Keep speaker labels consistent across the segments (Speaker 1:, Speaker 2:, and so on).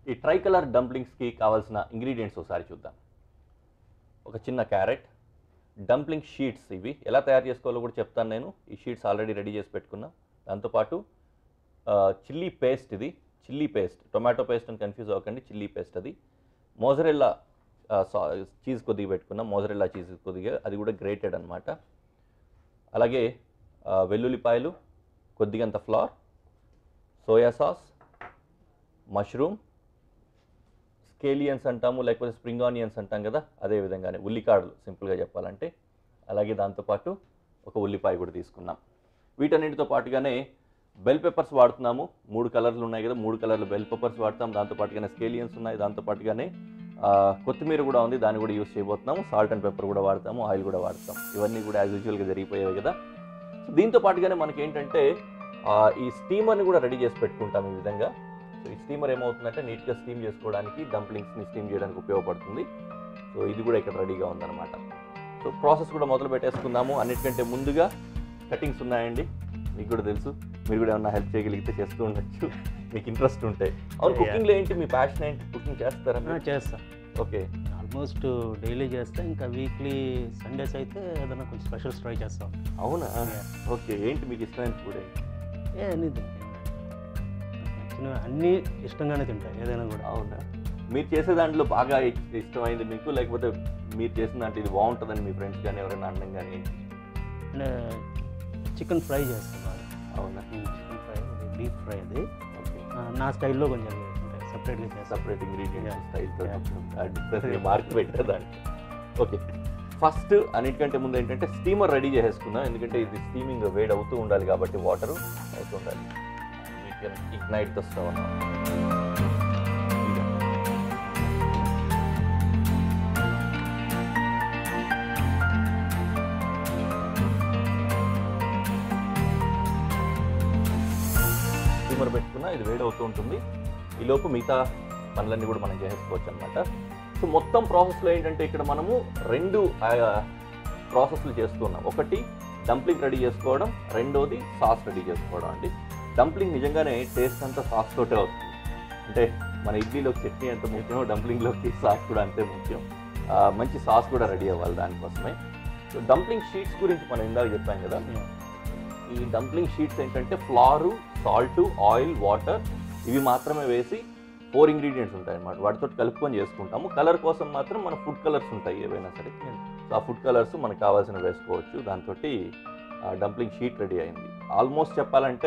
Speaker 1: ఈ try colour డంప్లింగ్స్కి కావాల్సిన ingredients ఒకసారి చూద్దాం ఒక చిన్న క్యారెట్ డంప్లింగ్ షీట్స్ ఇవి ఎలా తయారు చేసుకోవాలో కూడా చెప్తాను నేను ఈ షీట్స్ ఆల్రెడీ రెడీ చేసి పెట్టుకున్నా దాంతోపాటు చిల్లీ పేస్ట్ ఇది చిల్లీ పేస్ట్ టొమాటో పేస్ట్ అని కన్ఫ్యూజ్ అవ్వకండి చిల్లీ పేస్ట్ అది మోజరెల్లా చీజ్ కొద్దిగా పెట్టుకున్నాం మోజరెల్లా చీజ్ కొద్దిగా అది కూడా గ్రేటెడ్ అనమాట అలాగే ఆ, వెల్లుల్లిపాయలు కొద్దిగంత flour soya sauce mushroom scallions అంటాము లేకపోతే స్ప్రింగ్ ఆనియన్స్ అంటాం కదా అదే విధంగానే ఉల్లికాడలు సింపుల్గా చెప్పాలంటే అలాగే దాంతోపాటు ఒక ఉల్లిపాయ కూడా తీసుకున్నాం వీటన్నిటితో పాటుగానే బెల్ పెప్పర్స్ వాడుతున్నాము మూడు కలర్లు ఉన్నాయి కదా మూడు కలర్లు బెల్ పెప్పర్స్ వాడతాం దాంతో పాటుగానే స్కేలియన్స్ ఉన్నాయి దాంతో పాటుగానే ఆ, కొత్తిమీర కూడా ఉంది దాన్ని కూడా యూస్ చేయబోతున్నాము సాల్ట్ అండ్ పెప్పర్ కూడా వాడతాము ఆయిల్ కూడా వాడతాం ఇవన్నీ కూడా యాజ్ యూజువల్గా జరిగిపోయాయి కదా సో దీంతో పాటుగానే మనకి ఏంటంటే ఆ, ఈ స్టీమర్ని కూడా రెడీ చేసి పెట్టుకుంటాం ఈ విధంగా సో ఈ స్టీమర్ ఏమవుతుందంటే నీట్గా స్టీమ్ చేసుకోవడానికి డంప్లింగ్స్ని స్టీమ్ చేయడానికి ఉపయోగపడుతుంది సో ఇది కూడా ఇక్కడ రెడీగా ఉందన్నమాట సో ప్రాసెస్ కూడా మొదలు పెట్టేసుకుందాము అన్నిటికంటే ముందుగా కటింగ్స్ ఉన్నాయండి మీకు కూడా తెలుసు మీరు కూడా ఏమన్నా హెల్ప్ చేయగలిగితే చేస్తూ ఉండొచ్చు మీకు ఇంట్రెస్ట్ ఉంటే అవును
Speaker 2: Yeah.
Speaker 1: కుకింగ్లో ఏంటి మీ ప్యాషన్ ఏంటి కుకింగ్ చేస్తారా
Speaker 2: ఆ, చేస్తా
Speaker 1: ఓకే
Speaker 2: ఆల్మోస్ట్ డైలీ చేస్తా ఇంకా వీక్లీ సండేస్ అయితే ఏదైనా కొంచెం స్పెషల్స్ ట్రై చేస్తాం
Speaker 1: అవునా
Speaker 2: Yeah.
Speaker 1: ఓకే ఏంటి మీకు ఇష్టమైన ఫుడ్ ఏంటి
Speaker 2: ఏ అన్నీ తింటాను నచ్చిన అన్నీ ఇష్టంగానే తింటాయి ఏదైనా కూడా
Speaker 1: అవునా మీరు చేసే దాంట్లో బాగా ఇ- ఇష్టమైంది మీకు లేకపోతే మీరు చేసిన దాంట్లో ఇది బాగుంటుందని మీ ఫ్రెండ్స్ కానీ ఎవరైనా అనడం కానీ
Speaker 2: అంటే చికెన్ ఫ్రై చేస్తాను బాగా
Speaker 1: అవునా
Speaker 2: చికెన్ ఫ్రై డీప్ ఫ్రై అది
Speaker 1: ఓకే
Speaker 2: ఆ, నా స్టైల్లో కొంచెం ఉంటాయి సపరేట్గా చేస్తాను
Speaker 1: సపరేట్ ఇంగ్రీడియంట్స్
Speaker 2: Yeah.
Speaker 1: స్టైల్తో
Speaker 2: Yeah.
Speaker 1: మార్క్ పెట్టేదానికి ఓకే ఫస్ట్ అన్నిటికంటే ముందు ఏంటంటే స్టీమర్ రెడీ చేసేసుకుందాం ఎందుకంటే ఇది స్టీమింగ్ వేడి అవుతూ ఉండాలి కాబట్టి వాటర్ అవుతూ ఉండాలి we can ignite the stove steamer పెట్టుకున్నా ఇది వేడి అవుతూ ఉంటుంది ఈ లోపు మిగతా పనులన్నీ కూడా మనం చేసేసుకోవచ్చు అనమాట సో మొత్తం ప్రాసెస్లో ఏంటంటే ఇక్కడ మనము రెండు ప్రాసెస్లు చేస్తున్నాం ఒకటి డంప్లింగ్ రెడీ చేసుకోవడం రెండోది సాస్ రెడీ చేసుకోవడం అండి డంప్లింగ్ నిజంగానే టేస్ట్ అంతా సాస్ తోటే వస్తుంది అంటే మన ఇడ్లీలోకి చట్నీ ఎంత ముఖ్యమో డంప్లింగ్లోకి సాస్ కూడా అంతే ముఖ్యం ఆ, మంచి సాస్ కూడా రెడీ అవ్వాలి దానికోసమే సో డంప్లింగ్ షీట్స్ గురించి మనం ఇందాక చెప్పాం కదా ఈ డంప్లింగ్ షీట్స్ ఏంటంటే ఫ్లారు సాల్ట్ ఆయిల్ వాటర్ ఇవి మాత్రమే వేసి ఫోర్ ఇంగ్రీడియంట్స్ ఉంటాయి అన్నమాట వాటితో కలుపుకొని చేసుకుంటాము కలర్ కోసం మాత్రం మన ఫుడ్ కలర్స్ ఉంటాయి ఏవైనా సరే
Speaker 2: Yeah.
Speaker 1: సో ఆ ఫుడ్ కలర్స్ మనకు కావాల్సిన వేసుకోవచ్చు దాంతో డంప్లింగ్ షీట్ రెడీ అయింది ఆల్మోస్ట్ చెప్పాలంటే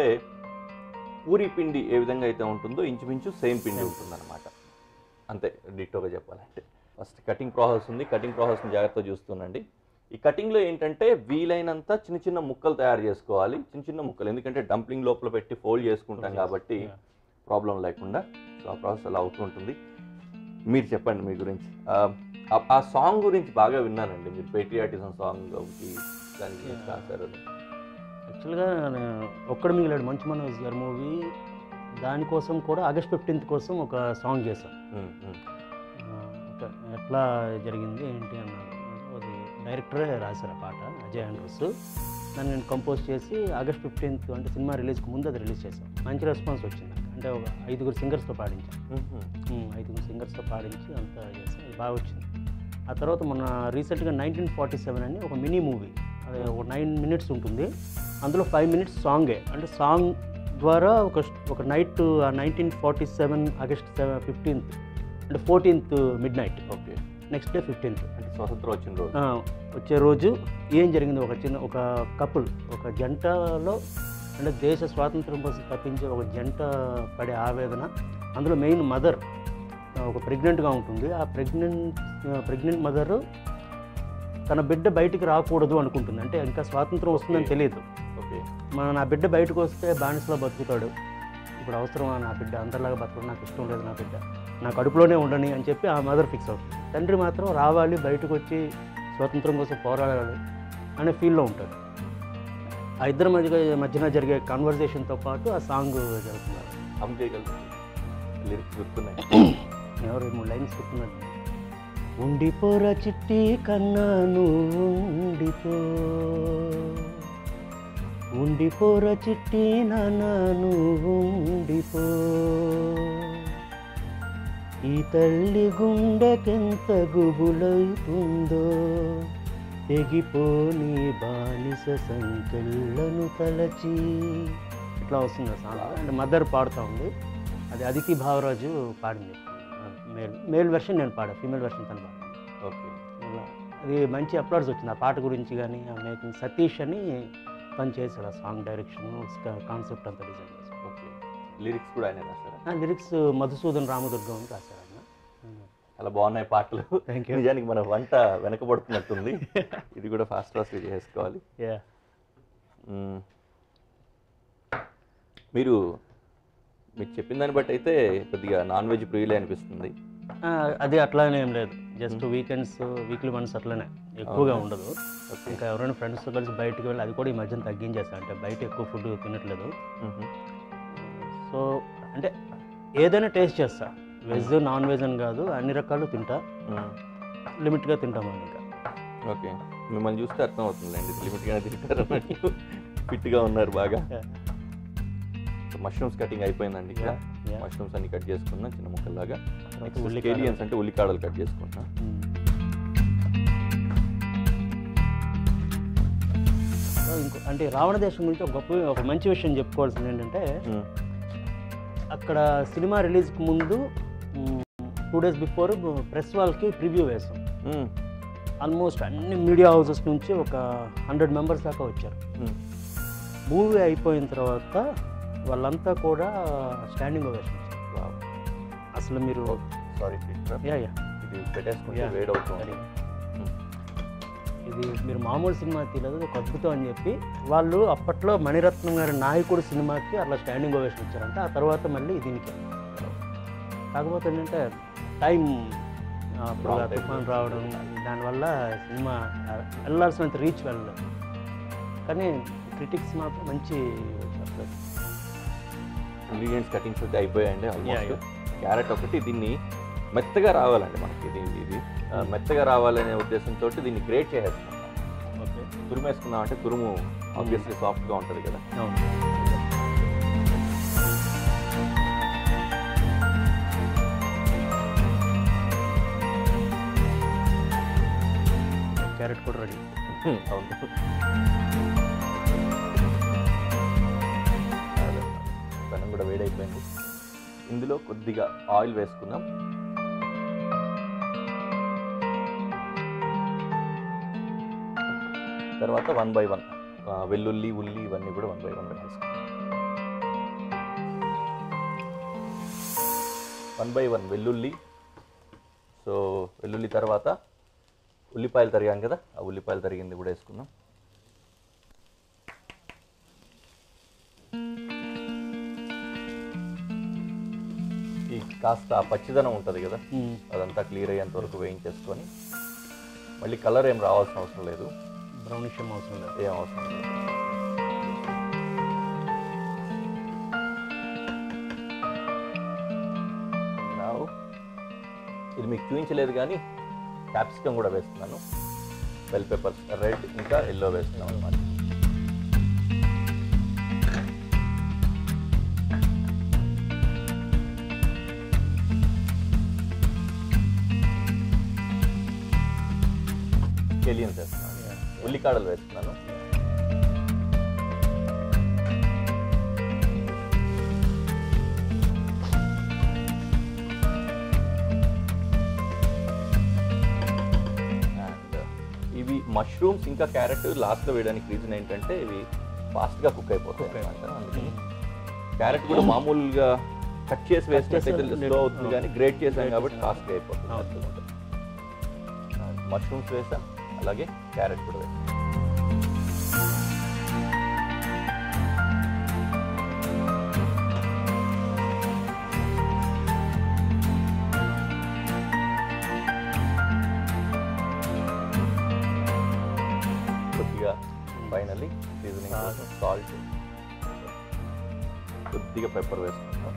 Speaker 1: పూరి పిండి ఏ విధంగా అయితే ఉంటుందో ఇంచుమించు సేమ్ పిండి ఉంటుందన్నమాట అంతే డిట్టోగా చెప్పాలంటే ఫస్ట్ కటింగ్ ప్రాసెస్ ఉంది కటింగ్ ప్రాసెస్ని జాగ్రత్తగా చూస్తుండండి ఈ కటింగ్లో ఏంటంటే వీలైనంత చిన్న చిన్న ముక్కలు తయారు చేసుకోవాలి చిన్న చిన్న ముక్కలు ఎందుకంటే డంప్లింగ్ లోపల పెట్టి ఫోల్డ్ చేసుకుంటాం కాబట్టి
Speaker 2: Yeah.
Speaker 1: ప్రాబ్లం లేకుండా సో ఆ ప్రాసెస్ అలా అవుతూ ఉంటుంది మీరు చెప్పండి మీ గురించి ఆ- ఆ- ఆ సాంగ్ గురించి బాగా విన్నానండి మీరు పేట్రియాటిజం సాంగ్ ఒకటి దాని గురించి
Speaker 2: Yeah.
Speaker 1: రాశారు
Speaker 2: యాక్చువల్గా నేను ఒక్కడ మిగిలాడు మంచు మనోజ్ గారి మూవీ దానికోసం కూడా ఆగస్ట్ ఫిఫ్టీన్త్ కోసం ఒక సాంగ్ చేశాం
Speaker 1: ఉమ్, ఉమ్.
Speaker 2: ఆ, ఒక ఎట్లా జరిగింది ఏంటి అన్నాడు అది డైరెక్టరే రాశారు ఆ పాట అజయ్ ఆండ్రూస్ దాన్ని నేను కంపోజ్ చేసి ఆగస్ట్ ఫిఫ్టీన్త్ అంటే సినిమా రిలీజ్కి ముందు అది రిలీజ్ చేశాం మంచి రెస్పాన్స్ వచ్చింది నాకు. అంటే ఒక ఐదుగురు సింగర్స్తో పాడించాం
Speaker 1: ఉహు.
Speaker 2: ఉమ్, ఐదుగురు సింగర్స్తో పాడించి అంతా చేసాం అది బాగా వచ్చింది ఆ తర్వాత మొన్న రీసెంట్గా నైన్టీన్ ఫార్టీ సెవెన్ అని ఒక మినీ మూవీ అది ఒక నైన్ మినిట్స్ ఉంటుంది అందులో ఫైవ్ మినిట్స్ సాంగే అంటే సాంగ్ ద్వారా ఒక ఒక నైట్ ఆ nineteen forty seven August seven fifteenth అంటే fourteenth midnight
Speaker 1: okay
Speaker 2: next day fifteenth
Speaker 1: అంటే స్వతంత్రం వచ్చిన రోజు
Speaker 2: వచ్చే రోజు ఏం జరిగింది ఒక చిన్న ఒక కపుల్ ఒక జంటలో అంటే దేశ స్వాతంత్రం కోసం తప్పించే ఒక జంట పడే ఆవేదన అందులో మెయిన్ మదర్ ఒక ప్రెగ్నెంట్గా ఉంటుంది ఆ ప్రెగ్నెంట్ ప్రెగ్నెంట్ మదర్ తన బిడ్డ బయటికి రాకూడదు అనుకుంటుంది అంటే ఇంకా స్వాతంత్రం వస్తుందని
Speaker 1: Okay.
Speaker 2: తెలియదు
Speaker 1: ఓకే
Speaker 2: మన నా బిడ్డ బయటకు వస్తే బానిసలో బతుకుతాడు ఇప్పుడు అవసరమా నా బిడ్డ అందరిలాగా బతకడం నాకు ఇష్టం లేదు నా బిడ్డ నా కడుపులోనే ఉండని అని చెప్పి ఆ మదర్ ఫిక్స్ అవుతుంది తండ్రి మాత్రం రావాలి బయటకు వచ్చి స్వాతంత్రం కోసం పోరాడాలి అనే ఫీల్లో ఉంటాడు ఆ ఇద్దరి మధ్య మధ్యన జరిగే కాన్వర్జేషన్తో పాటు ఆ సాంగ్ జరుగుతున్నారు
Speaker 1: హమ్ చేయగలుగుతాం లిరిక్స్ గుర్తున్నాయి
Speaker 2: ఎవరు మూడు లైన్స్ చెప్తున్నట్టు ఉండిపోరా చిట్టి కన్నా నువ్వు ఉండిపో ఉండిపోరా చిట్టి నాన్న నువ్వు ఉండిపో ఈ తల్లి గుండెకెంత గుబులవుతుందో తెగిపోని బానిస సంకెళ్ళను తలచి ఇట్లా వస్తుంది ఆ సాంగ్ అండ్ మదర్ పాడుతూ ఉంది అది అదితి భావరాజు పాడింది మేల్ మేల్ వెర్షన్ నేను పాడా ఫీమేల్ వెర్షన్ తను పాడాను
Speaker 1: ఓకే
Speaker 2: అలా అది మంచి అప్లాడ్స్ వచ్చింది ఆ పాట గురించి కానీ ఆ మేకింగ్ సతీష్ అని తను చేశాడు ఆ సాంగ్ డైరెక్షన్ కాన్సెప్ట్ అంతా డిజైన్ చేశాడు
Speaker 1: ఓకే లిరిక్స్ కూడా ఆయన రాశారా
Speaker 2: ఆ లిరిక్స్ మధుసూదన్ రామదుర్గం అని రాశారు ఆయన
Speaker 1: చాలా బాగున్నాయి పాటలు
Speaker 2: థ్యాంక్ యూ
Speaker 1: నిజానికి మన వంట వెనకబడుతున్నట్టుంది ఇది కూడా ఫాస్ట్ ఫాస్ట్గా చేసుకోవాలి
Speaker 2: యా
Speaker 1: మ్మ్. మీరు మీరు చెప్పిన దాన్ని బట్టి అయితే కొద్దిగా నాన్ వెజ్ ప్రియులే అనిపిస్తుంది
Speaker 2: అది అట్లానే ఏం లేదు జస్ట్ వీకెండ్స్ వీక్లీ వన్స్ అట్లనే ఎక్కువగా ఉండదు
Speaker 1: ఓకే
Speaker 2: ఇంకా ఎవరైనా ఫ్రెండ్స్తో కలిసి బయటికి వెళ్ళి అది కూడా ఈ మధ్యన తగ్గించేస్తాను అంటే బయట ఎక్కువ ఫుడ్ తినట్లేదు
Speaker 1: మ్మ్.
Speaker 2: సో అంటే ఏదైనా టేస్ట్ చేస్తా వెజ్ నాన్ వెజ్ అని కాదు అన్ని రకాలు తింటా
Speaker 1: మ్మ్.
Speaker 2: లిమిట్గా తింటాము ఇంకా
Speaker 1: ఓకే మిమ్మల్ని చూస్తే అర్థం అవుతుందండి లిమిట్గానే తింటారు అన్నట్టు ఫిట్గా ఉన్నారు బాగా
Speaker 2: Yeah.
Speaker 1: మష్రూమ్స్ కటింగ్ అయిపోయిందండి ఇక్కడ
Speaker 2: Yeah, yeah.
Speaker 1: మష్రూమ్స్ అన్ని కట్ చేసుకున్నా చిన్న ముక్కల్లాగా
Speaker 2: తర్వాత ఉల్లికాడలు.
Speaker 1: స్కేలియన్స్ అంటే ఉల్లికాడలు కట్ చేసుకుంటున్నా
Speaker 2: మ్మ్. సో ఇంకో అంటే రావణ దేశం గురించి ఒక గొప్ప ఒక మంచి విషయం చెప్పుకోవాల్సింది ఏంటంటే
Speaker 1: మ్మ్.
Speaker 2: అక్కడ సినిమా రిలీజ్కి ముందు టూ డేస్ బిఫోర్ ప్రెస్ వాళ్ళకి ప్రివ్యూ వేసాం
Speaker 1: మ్మ్.
Speaker 2: ఆల్మోస్ట్ అన్ని మీడియా హౌసెస్ నుంచి ఒక హండ్రెడ్ మెంబర్స్ దాకా వచ్చారు
Speaker 1: మ్మ్.
Speaker 2: మూవీ అయిపోయిన తర్వాత వాళ్ళంతా కూడా స్టాండింగ్ ఓవేషన్
Speaker 1: వావ్.
Speaker 2: అసలు మీరు
Speaker 1: సారీ
Speaker 2: యా యా
Speaker 1: ఇది పెట్టేసుకుంటే
Speaker 2: Yeah.
Speaker 1: వేడవుతుంది
Speaker 2: సరే.
Speaker 1: మ్మ్.
Speaker 2: ఇది మీరు మామూలు సినిమా తీయలేదు ఒక అద్భుతం అని చెప్పి వాళ్ళు అప్పట్లో మణిరత్నం గారి నాయకుడు సినిమాకి అట్లా స్టాండింగ్ ఓవేషన్ ఇచ్చారంట ఆ తర్వాత మళ్ళీ దీనికి కాకపోతే ఏంటంటే టైం అప్పుడు
Speaker 1: Wrong
Speaker 2: ఆ
Speaker 1: time.
Speaker 2: తుఫాన్ రావడం దానివల్ల సినిమా ఆ, వెళ్ళాల్సినంత రీచ్ వెళ్ళలేదు కానీ క్రిటిక్స్ మాత్రం మంచి చెప్పలేదు
Speaker 1: ఇంగ్రీడియంట్స్ కటింగ్స్ అయితే అయిపోయాయండి
Speaker 2: Yeah,
Speaker 1: ఆల్మోస్ట్ క్యారెట్ ఒకటి దీన్ని మెత్తగా రావాలండి మనకి ఇది ఇది ఆ, మెత్తగా రావాలనే ఉద్దేశంతో దీన్ని గ్రేట్ చేసేస్తున్నాం
Speaker 2: ఓకే
Speaker 1: తురుమేసుకున్నాం అంటే తురుము ఆబ్వియస్లీ సాఫ్ట్గా ఉంటుంది కదా
Speaker 2: అవును క్యారెట్ కూడా రెడీ
Speaker 1: అవును అదే. పెనం కూడా వేడైపోయింది ఇందులో కొద్దిగా ఆయిల్ వేసుకుందాం తర్వాత వన్ బై వన్ వెల్లుల్లి ఉల్లి ఇవన్నీ కూడా వన్ బై వన్ వేసుకుందాం వన్ బై వన్ వెల్లుల్లి సో వెల్లుల్లి తర్వాత ఉల్లిపాయలు తరిగాం కదా ఆ ఉల్లిపాయలు తరిగింది కూడా వేసుకుందాం ఈ కాస్త ఆ పచ్చిదనం ఉంటుంది కదా అదంతా క్లియర్ అయ్యేంత వరకు వేయించేసుకొని మళ్ళీ కలర్ ఏం రావాల్సిన అవసరం లేదు
Speaker 2: బ్రౌనిష్ ఏం అవసరం లేదు
Speaker 1: ఏం అవసరం లేదు Now, ఇది మీకు చూపించలేదు కానీ క్యాప్సికమ్ కూడా వేస్తున్నాను బెల్ పెప్పర్స్ రెడ్ ఇంకా ఎల్లో వేస్తున్నాం అనమాట స్కెలియన్స్ వేస్తున్నాను ఉల్లికాడలు వేస్తున్నాను అండ్ ఇవి మష్రూమ్స్ ఇంకా క్యారెట్ లాస్ట్లో వేయడానికి రీజన్ ఏంటంటే ఇవి ఫాస్ట్గా కుక్ అయిపోతాయి
Speaker 2: Cook
Speaker 1: అన్నమాట అందుకని క్యారెట్ కూడా మామూలుగా కట్ చేసి వేసినట్టయితే
Speaker 2: చేస్తే
Speaker 1: స్లో అవుతుంది కానీ గ్రేట్ చేసాం
Speaker 2: Grate
Speaker 1: కాబట్టి
Speaker 2: చేసాం.
Speaker 1: ఫాస్ట్గా అయిపోతుంది
Speaker 2: అవుతుంది.
Speaker 1: మష్రూమ్స్ వేసాం అలాగే క్యారెట్ కూడా వేసాం కొద్దిగా ఫైనల్లీ సీజనింగ్
Speaker 2: Salt.
Speaker 1: సాల్ట్ కొద్దిగా పెప్పర్ వేసుకుంటాం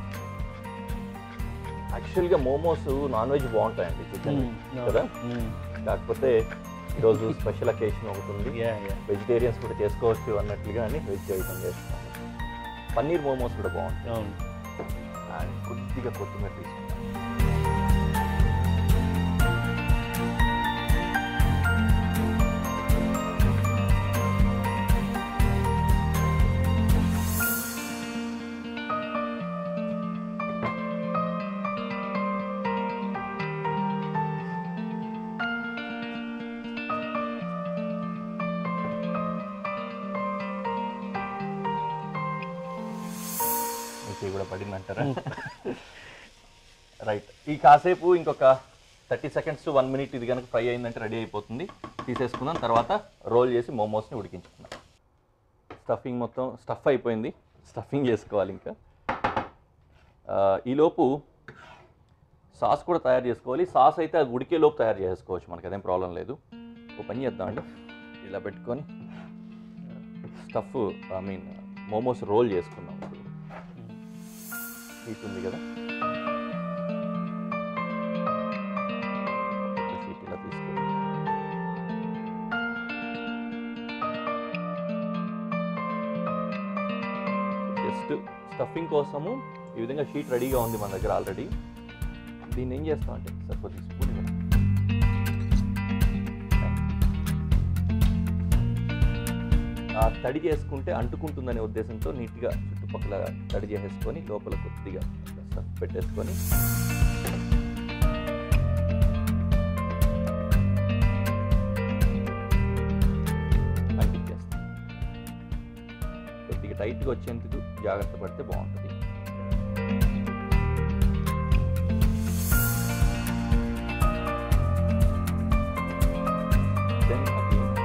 Speaker 1: యాక్చువల్గా మోమోస్ నాన్ వెజ్ బాగుంటాయండి చికెన్ కదా కాకపోతే ఈరోజు స్పెషల్ అకేషన్ ఒకటి ఉంది
Speaker 2: యా యా
Speaker 1: వెజిటేరియన్స్ కూడా చేసుకోవచ్చు అన్నట్లుగా అని వెజ్ ఐటమ్ చేస్తున్నాను పన్నీర్ మోమోస్ కూడా బాగుంటాయి
Speaker 2: అవును
Speaker 1: అండ్ కొద్దిగా కొత్తిమీర తీసుకుంటాం చేయి కూడా పడిందంటారా రైట్ ఈ కాసేపు ఇంకొక thirty seconds to one minute ఇది కనుక ఫ్రై అయిందంటే రెడీ అయిపోతుంది తీసేసుకుందాం తర్వాత రోల్ చేసి మోమోస్ని ఉడికించుకుందాం స్టఫింగ్ మొత్తం స్టఫ్ అయిపోయింది స్టఫింగ్ చేసుకోవాలి ఇంకా ఆ, ఈలోపు సాస్ కూడా తయారు చేసుకోవాలి సాస్ అయితే అది ఉడికే లోపు తయారు చేసుకోవచ్చు మనకి అదేం ప్రాబ్లం లేదు ఒక పని చేద్దామండి ఇలా పెట్టుకొని stuff I mean momos roll చేసుకుందాం ఇప్పుడు హీట్ ఉంది కదా ఒక షీట్ ఇలా తీసుకొని జస్ట్ స్టఫింగ్ కోసము ఈ విధంగా షీట్ రెడీగా ఉంది మన దగ్గర ఆల్రెడీ దీన్ని ఏం చేస్తాం అంటే సార్ కొద్ది స్పూన్ ఇవ్వండి. ఆ తడి చేసుకుంటే అంటుకుంటుందనే ఉద్దేశంతో నీట్గా చుట్టుపక్కల తడి చేసేసుకొని లోపల కొద్దిగా స్టఫ్ పెట్టేసుకొని అంటించేస్తాం కొద్దిగా టైట్గా వచ్చేందుకు జాగ్రత్త పడితే బాగుంటుంది Then again,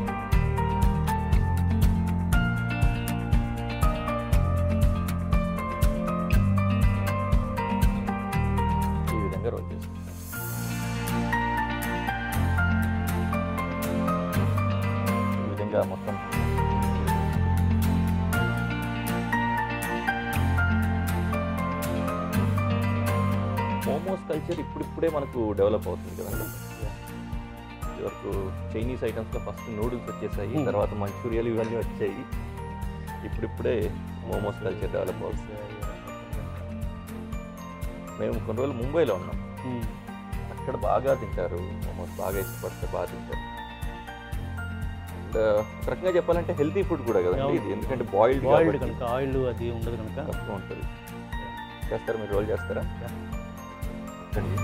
Speaker 1: ఈ విధంగా రోల్ చేసుకుంటాం ఈ విధంగా మొత్తం మోమోస్ కల్చర్ ఇప్పుడిప్పుడే మనకు డెవలప్ అవుతుంది కదండి ఇదివరకు చైనీస్ ఐటమ్స్లో ఫస్ట్ నూడిల్స్ వచ్చేసాయి
Speaker 2: Hmm.
Speaker 1: తర్వాత మంచూరియాలు ఇవన్నీ వచ్చాయి ఇప్పుడిప్పుడే మోమోస్ కల్చర్ డెవలప్ అవుతుంది మేము కొన్ని రోజులు ముంబైలో ఉన్నాం
Speaker 2: ఉమ్.
Speaker 1: అక్కడ బాగా తింటారు మోమోస్ బాగా ఇష్టపడితే బాగా తింటారు అండ్ ఒక రకంగా చెప్పాలంటే హెల్తీ ఫుడ్ కూడా కదండి ఇది ఎందుకంటే బాయిల్డ్
Speaker 2: బాయిల్డ్ కనుక ఆయిల్ అది ఉండదు కనుక
Speaker 1: తక్కువ ఉంటుంది చేస్తారా మీరు రోల్ చేస్తారా
Speaker 2: Yeah.
Speaker 1: ఇక్కడికి.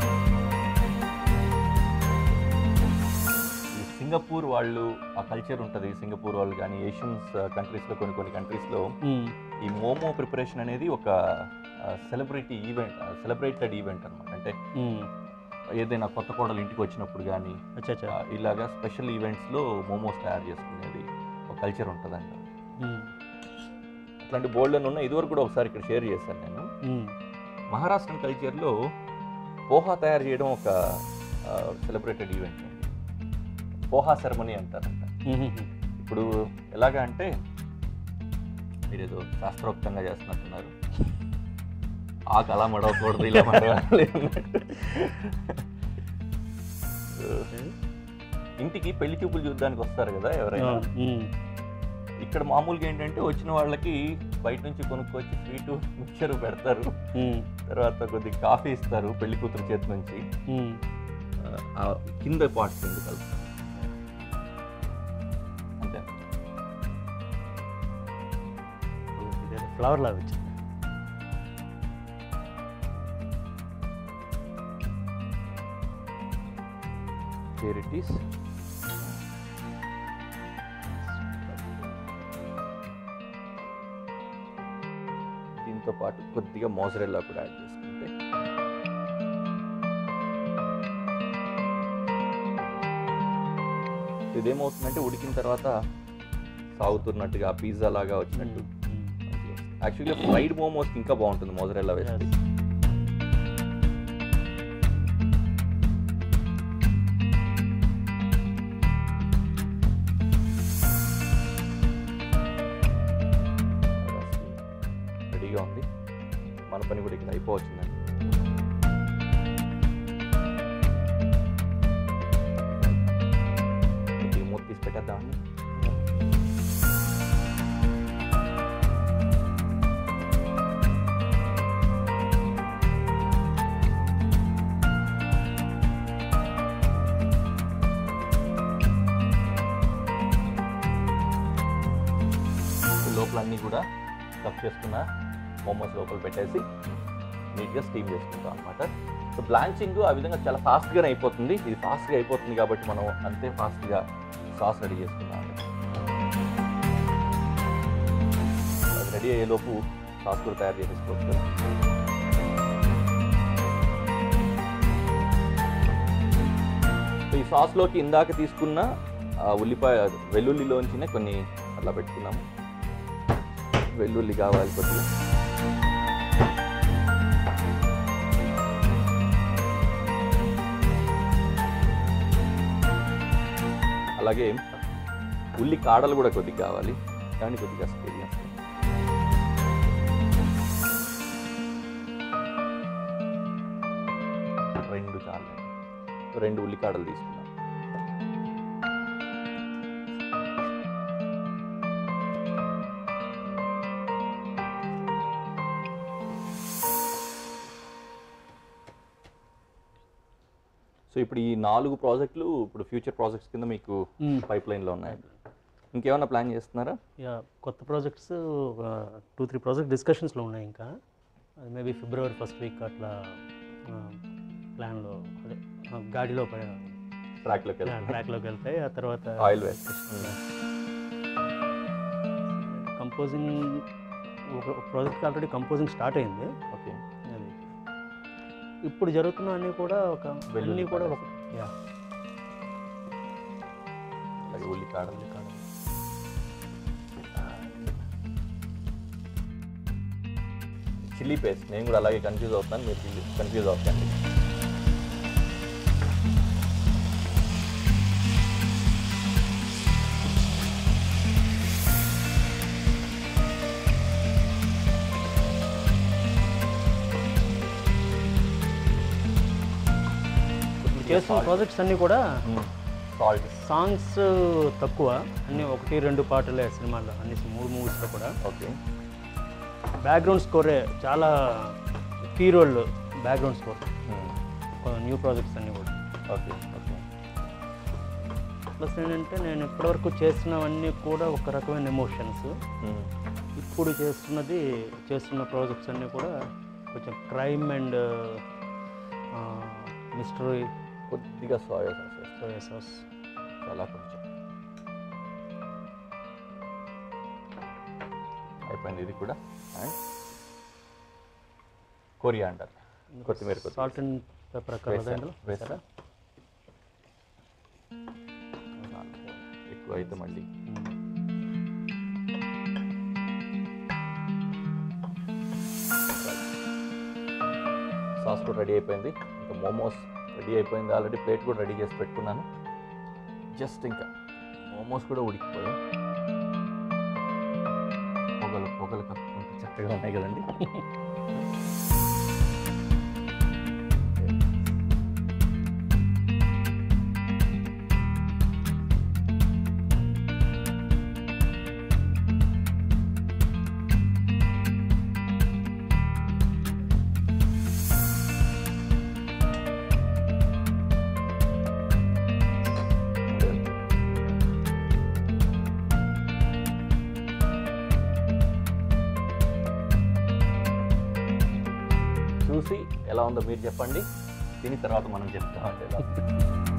Speaker 1: ఈ సింగపూర్ వాళ్ళు ఆ కల్చర్ ఉంటుంది సింగపూర్ వాళ్ళు కానీ ఏషియన్స్ కంట్రీస్లో కొన్ని కొన్ని కంట్రీస్లో
Speaker 2: ఉమ్.
Speaker 1: ఈ మోమో ప్రిపరేషన్ అనేది ఒక సెలబ్రిటీ ఈవెంట్ సెలబ్రేటెడ్ ఈవెంట్ అనమాట అంటే
Speaker 2: ఉమ్.
Speaker 1: ఏదైనా కొత్త కోడలు ఇంటికి వచ్చినప్పుడు కానీ
Speaker 2: అచ్చా అచ్చా
Speaker 1: ఇలాగా స్పెషల్ ఈవెంట్స్లో మోమోస్ తయారు చేసుకునేది ఒక కల్చర్ ఉంటుందండి
Speaker 2: ఉమ్.
Speaker 1: అట్లాంటి బోల్డ్ ఉన్న ఇదివరకు కూడా ఒకసారి ఇక్కడ షేర్ చేశాను నేను
Speaker 2: ఉమ్.
Speaker 1: మహారాష్ట్రన్ కల్చర్లో పోహా తయారు చేయడం ఒక సెలబ్రేటెడ్ ఈవెంట్ అండి పోహా సెరమనీ అంటారంట
Speaker 2: ఉమ్.
Speaker 1: ఇప్పుడు ఎలాగా అంటే మీరు ఏదో శాస్త్రోక్తంగా చేస్తున్నట్టున్నారు ఆకు అలా మడవకూడదు ఇలా మడవాలి అన్నట్టు. ఇంటికి పెళ్లి చూపులు చూడడానికి వస్తారు కదా ఎవరైనా
Speaker 2: ఉమ్.
Speaker 1: ఇక్కడ మామూలుగా ఏంటంటే వచ్చిన వాళ్ళకి బయట నుంచి కొనుక్కొచ్చి స్వీటు మిక్చర్ పెడతారు
Speaker 2: ఉమ్.
Speaker 1: తర్వాత కొద్దిగా కాఫీ ఇస్తారు పెళ్లి కూతురు చేతి నుంచి
Speaker 2: ఉమ్.
Speaker 1: ఆ కింద పార్ట్ కింద కలుపుతారు అంతే
Speaker 2: ఇదేదో ఫ్లవర్ లాగా వచ్చింది
Speaker 1: here it is దీంతో పాటు కొద్దిగా మోజరెల్లా కూడా యాడ్ చేసుకుంటే ఇదేమవుతుందంటే ఉడికిన తర్వాత సాగుతున్నట్టుగా పిజ్జా లాగా వచ్చినట్టు యాక్చువల్లీ ఫ్రైడ్ మోమోస్ ఇంకా బాగుంటుంది మోజరెల్లా వేస్తే రెడీగా ఉంది మన పని కూడా ఇక్కడ అయిపోవచ్చిందండి కొద్దిగా మూత తీసి పెట్టేద్దామండి ఈ లోపల అన్నీ కూడా స్టఫ్ చేసుకున్న మోమోస్ లోపల పెట్టేసి నీట్గా స్టీమ్ చేసుకుంటాం అనమాట సో బ్లాంచింగ్ ఆ విధంగా చాలా ఫాస్ట్గానే అయిపోతుంది ఇది ఫాస్ట్గా అయిపోతుంది కాబట్టి మనం అంతే ఫాస్ట్గా సాస్ రెడీ చేసుకున్నాం అది రెడీ అయ్యేలోపు సాస్ కూడా తయారు చేసేసుకోవచ్చు కదా సో ఈ సాస్లోకి ఇందాక తీసుకున్న ఆ ఉల్లిపాయ వెల్లుల్లిలోంచినే కొన్ని అట్లా పెట్టుకున్నాము వెల్లుల్లి కావాలి కొద్దిగా అలాగే ఉల్లి కాడలు కూడా కొద్దిగా కావాలి కానీ కొద్దిగా స్పేరియన్స్ రెండు చాలు రెండు ఉల్లి కాడలు తీసుకున్నాం సో ఇప్పుడు ఈ నాలుగు ప్రాజెక్టులు ఇప్పుడు ఫ్యూచర్ ప్రాజెక్ట్స్ కింద మీకు పైప్ లైన్లో ఉన్నాయి ఇంకేమైనా ప్లాన్ చేస్తున్నారా
Speaker 2: యా కొత్త ప్రాజెక్ట్స్ టూ త్రీ ప్రాజెక్ట్ డిస్కషన్స్లో ఉన్నాయి ఇంకా అది మేబీ ఫిబ్రవరి ఫస్ట్ వీక్ అట్లా ప్లాన్లో అదే ఆ, గాడిలో
Speaker 1: ట్రాక్లోకి వెళ్తాం
Speaker 2: ట్రాక్లోకి వెళ్తాయి ఆ తర్వాత
Speaker 1: ఆయిల్ వేస్ట్
Speaker 2: కంపోజింగ్ ఒక ప్రాజెక్ట్ ఆల్రెడీ కంపోజింగ్ స్టార్ట్ అయింది
Speaker 1: ఓకే
Speaker 2: అది ఇప్పుడు జరుగుతున్న అన్నీ కూడా ఒక
Speaker 1: వెల్లుల్లి
Speaker 2: అన్నీ కూడా
Speaker 1: కాడలు.
Speaker 2: ఒక యా
Speaker 1: అలాగే ఉల్లి కాడలు చిల్లీ పేస్ట్ నేను కూడా అలాగే కన్ఫ్యూజ్ అవుతాను మీరు కన్ఫ్యూజ్ అవుతాను
Speaker 2: ఇప్పుడు చేస్తున్న ప్రాజెక్ట్స్ అన్నీ కూడా
Speaker 1: సాల్ట్
Speaker 2: సాంగ్స్ తక్కువ అన్నీ ఒకటి రెండు పాటలే సినిమాల్లో అన్ని మూడు మూవీస్లో కూడా
Speaker 1: ఓకే
Speaker 2: బ్యాక్గ్రౌండ్ స్కోరే చాలా key role background score new projects అన్నీ కూడా
Speaker 1: ఓకే ఓకే
Speaker 2: ప్లస్ ఏంటంటే నేను ఇప్పటివరకు చేసినవన్నీ కూడా ఒక రకమైన ఎమోషన్స్ ఇప్పుడు చేస్తున్నది చేస్తున్న ప్రాజెక్ట్స్ అన్నీ కూడా కొంచెం క్రైమ్ అండ్ మిస్టరీ
Speaker 1: కొద్దిగా సోయా సాస్
Speaker 2: సోయా సాస్
Speaker 1: చాలా కొంచెం అయిపోయింది ఇది కూడా అండ్ కొరియాండర్ కొత్తిమీర కొద్దిగా.
Speaker 2: సాల్ట్ అండ్ పెప్పర్ అక్కడ
Speaker 1: వేసా-
Speaker 2: అందులో
Speaker 1: వేసా.
Speaker 2: వేసారా?
Speaker 1: ఎక్కువ అయితే మళ్ళీ సాస్ కూడా రెడీ అయిపోయింది ఇంకా మోమోస్ రెడీ అయిపోయింది ఆల్రెడీ ప్లేట్ కూడా రెడీ చేసి పెట్టుకున్నాను జస్ట్ ఇంకా మోమోస్ కూడా ఉడికిపోయాయి పొగలు పొగలు కప్పుకుంటూ చక్కగా ఉన్నాయి కదండి చూసి ఎలా ఉందో మీరు చెప్పండి దీని తర్వాత మనం చెప్తామండి ఎలా ఉందో.